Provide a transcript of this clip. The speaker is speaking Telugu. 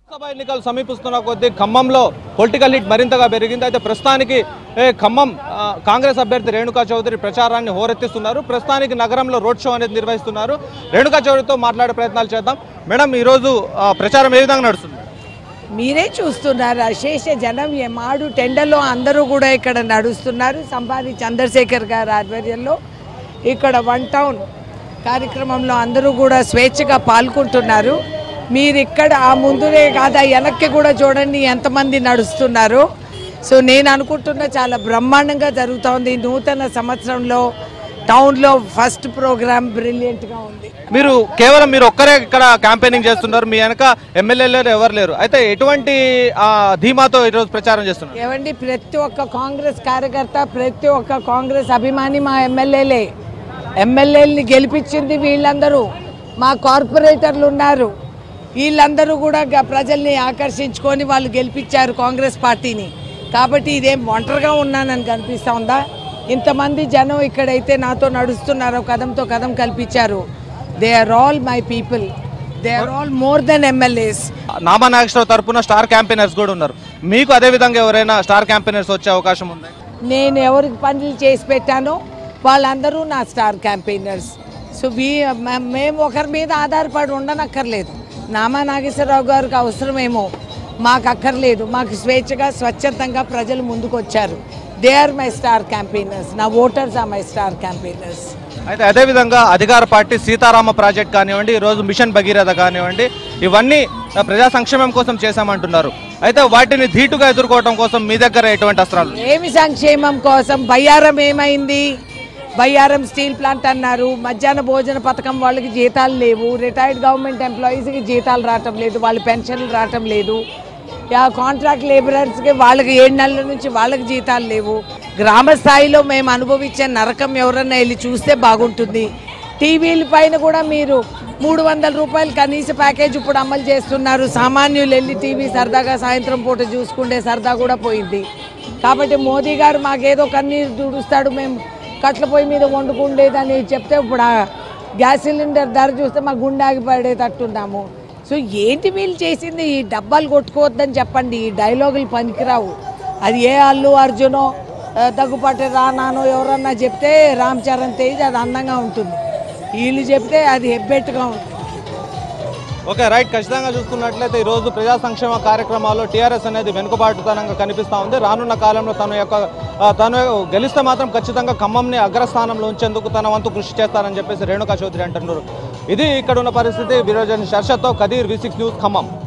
లోక్సభ ఎన్నికలు సమీపిస్తున్న కొద్దీ ఖమ్మంలో పొలిటికల్ హిట్ మరింతగా పెరిగింది అయితే ప్రస్తుతానికి ఏ, ఖమ్మం ఆ, కాంగ్రెస్ అభ్యర్థి రేణుకా చౌదరి ప్రచారాన్ని హోరెత్తిస్తున్నారు ప్రస్తుతానికి నగరంలో రోడ్ షో అనేది నిర్వహిస్తున్నారు రేణుకా చౌదరితో మాట్లాడే ప్రయత్నాలు చేద్దాం మేడం ఈరోజు ఆ, ప్రచారం ఏ విధంగా నడుస్తుంది మీరే చూస్తున్నారు అశేష జనం ఏ మాడు టెండర్లో అందరూ కూడా ఇక్కడ నడుస్తున్నారు సంపాది చంద్రశేఖర్ గారి ఆధ్వర్యంలో ఇక్కడ వన్ టౌన్ కార్యక్రమంలో అందరూ కూడా స్వేచ్ఛగా పాల్గొంటున్నారు మీరు ఇక్కడ ఆ ముందునే కాదా వెనక్కి కూడా చూడండి ఎంతమంది నడుస్తున్నారు సో నేను అనుకుంటున్నా చాలా బ్రహ్మాండంగా జరుగుతోంది నూతన సంవత్సరంలో టౌన్లో ఫస్ట్ ప్రోగ్రామ్ బ్రిలియంట్గా ఉంది మీరు కేవలం మీరు ఒక్కరే ఇక్కడ క్యాంపెయినింగ్ చేస్తున్నారు మీ వెనక ఎమ్మెల్యేలు ఎవరు లేరు అయితే ఎటువంటి ఆ, ధీమాతో ఈరోజు ప్రచారం చేస్తున్నారు ఏమండి ప్రతి ఒక్క కాంగ్రెస్ కార్యకర్త ప్రతి ఒక్క కాంగ్రెస్ అభిమాని మా ఎమ్మెల్యేలే ఎమ్మెల్యేలని గెలిపించింది వీళ్ళందరూ మా కార్పొరేటర్లు ఉన్నారు వీళ్ళందరూ కూడా గ- ప్రజల్ని ఆకర్షించుకొని వాళ్ళు గెలిపించారు కాంగ్రెస్ పార్టీని కాబట్టి ఇదేం ఒంటరిగా ఉన్నానని కనిపిస్తా ఉందా ఇంతమంది జనం ఇక్కడైతే నాతో నడుస్తున్నారు కదంతో కదం కల్పించారు they are all my people they are all more than MLAs Nama Nageswara Rao తరపున స్టార్ క్యాంపెయినర్స్ కూడా ఉన్నారు మీకు అదే విధంగా ఎవరైనా స్టార్ క్యాంపెయినర్స్ వచ్చే అవకాశం ఉంది నేను ఎవరికి పనులు చేసి పెట్టానో వాళ్ళందరూ నా స్టార్ క్యాంపెయినర్స్ సో వీ మ- మేము ఒకరి మీద ఆధారపడి ఉండనక్కర్లేదు నామా నాగేశ్వరరావు గారికి అవసరమేమో మాకు అక్కర్లేదు మాకు స్వేచ్ఛగా స్వచ్ఛందంగా ప్రజలు ముందుకు వచ్చారు they are my star campaigners నా voters are my star campaigners అయితే అదే విధంగా అధికార పార్టీ సీతారామ ప్రాజెక్ట్ కానివ్వండి ఈ రోజు మిషన్ భగీరథ కానివ్వండి ఇవన్నీ ఆ, ప్రజా సంక్షేమం కోసం చేశామంటున్నారు అయితే వాటిని ధీటుగా ఎదుర్కోవడం కోసం మీ దగ్గర ఎటువంటి అస్త్రాలు ఏమి సంక్షేమం కోసం బయ్యారం ఏమైంది బయ్యారం స్టీల్ ప్లాంట్ అన్నారు మధ్యాహ్న భోజన పథకం వాళ్ళకి జీతాలు లేవు రిటైర్డ్ గవర్నమెంట్ ఎంప్లాయీస్కి జీతాలు రావటం లేదు వాళ్ళ పెన్షన్లు రావటం లేదు యా కాంట్రాక్ట్ లేబరర్స్కి వాళ్ళకి ఏడు నెలల నుంచి వాళ్ళకి జీతాలు లేవు గ్రామ స్థాయిలో మేము అనుభవించే నరకం ఎవరన్నా వెళ్ళి చూస్తే బాగుంటుంది టీవీల పైన కూడా మీరు మూడు వందల రూపాయలు కనీస ప్యాకేజ్ ఇప్పుడు అమలు చేస్తున్నారు సామాన్యులు వెళ్ళి టీవీ సరదాగా సాయంత్రం పూట చూసుకుంటే సరదా కూడా పోయింది కాబట్టి మోదీ గారు మాకేదో కన్నీరు తుడుస్తాడు మేము కట్ల పొయ్యి మీద వండుకుండేదని చెప్తే ఇప్పుడు ఆ గ్యాస్ సిలిండర్ ధర చూస్తే మా గుండె ఆగిపడేటట్టున్నాము సో ఏంటి వీళ్ళు చేసింది ఈ డబ్బాలు కొట్టుకోవద్దని చెప్పండి ఈ డైలాగులు పనికిరావు అది ఏ అల్లు అర్జునో ఆ, దగ్గుపాటి రానానో ఎవరన్నా చెప్తే రామ్ చరణ్ తేజ్ అది అందంగా ఉంటుంది వీళ్ళు చెప్తే అది హెబ్బెట్టుగా ఉంటుంది ఓకే రైట్ ఖచ్చితంగా చూసుకున్నట్లయితే ఈ రోజు ప్రజా సంక్షేమ కార్యక్రమాల్లో టీఆర్ఎస్ అనేది వెనుకబాటుతనంగా కనిపిస్తూ ఉంది రానున్న కాలంలో తన యొక్క ఆ, తను గెలిస్తే మాత్రం ఖచ్చితంగా ఖమ్మంని అగ్రస్థానంలో ఉంచేందుకు తన వంతు కృషి చేస్తారని చెప్పేసి రేణుకా చౌదరి అంటున్నారు ఇది ఇక్కడ ఉన్న పరిస్థితి విరోజన్ షర్షత్తో Kadir V six news Khammam